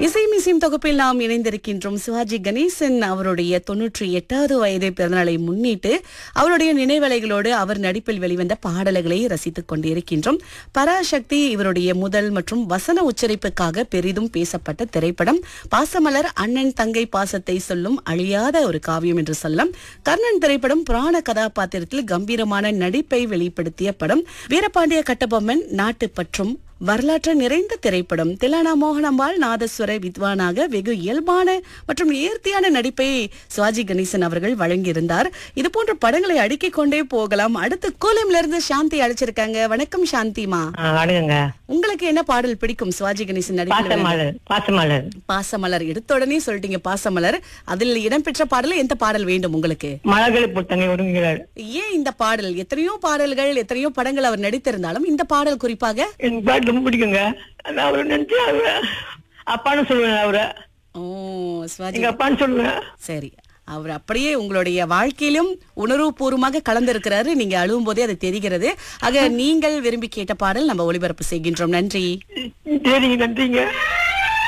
இசை மிசிம் தொகுப்பில் நாம் இணைந்திருக்கின்றோம் சிவாஜி கணேசன் அவருடைய தொன்னூற்றி எட்டாவது வயது பிறந்தநாளை முன்னிட்டு அவருடைய நினைவலைகளோடு அவர் நடிப்பில் வெளிவந்த பாடல்களை ரசித்துக் கொண்டிருக்கின்றோம் பராசக்தி இவருடைய முதல் மற்றும் வசன உச்சரிப்புக்காக பெரிதும் பேசப்பட்ட திரைப்படம் பாசமலர் அண்ணன் தங்கை பாசத்தை சொல்லும் அழியாத ஒரு காவியம் என்று சொல்லலாம் கர்ணன் திரைப்படம் புராண கதாபாத்திரத்தில் கம்பீரமான நடிப்பை வெளிப்படுத்திய படம் வீரபாண்டிய கட்டபொம்மன் நாட்டு பற்றும் வரலாற்று நிறைந்த திரைப்படம் திலானா மோகனம்பாள் நாதஸ்வர வித்வானாக வெகு இயல்பான மற்றும் நேர்த்தியான நடிப்பை சிவாஜி கணேசன் அவர்கள் வழங்கியிருந்தார் இது போன்ற படங்களை அடுக்கிக் கொண்டே போகலாம் அடுத்து கோலம்ல இருந்து சாந்தி அழைச்சிருக்காங்க வணக்கம் சாந்திமா ஆ, வணக்கங்க உங்களுக்கு என்ன பாடல் பிடிக்கும் சிவாஜி கணேசன் நடிப்பில் பாசமலர் பாசமலர் பாசமலர் எடுத்த உடனே சொல்லிட்டீங்க பாசமலர் அதில் இடம்பெற்ற பாடல் எந்த பாடல் வேண்டும் உங்களுக்கு மலர்களை பொறுத்தங்க ஒருங்கிறார் ஏன் இந்த பாடல் எத்தனையோ பாடல்கள் எத்தனையோ படங்கள் அவர் நடித்திருந்தாலும் இந்த பாடல் குறிப்பாக எனக்கு பாட்டு ரொம்ப பிடிக்குங்க நான் அவரை நினைச்சு அவரை அப்பான்னு சொல்லுவேன் அவரை ஓ சிவாஜி எங்க அப்பான்னு சொல்லுவேன் சரி அவர் அப்படியே உங்களுடைய வாழ்க்கையிலும் உணர்வுபூர்வமாக கலந்திருக்கிறாரு நீங்க அழுவும் போதே அது தெரிகிறது ஆக நீங்கள் விரும்பி கேட்ட பாடல் நம்ம ஒளிபரப்பு செய்கின்றோம் நன்றி சரிங்க நன்றிங்க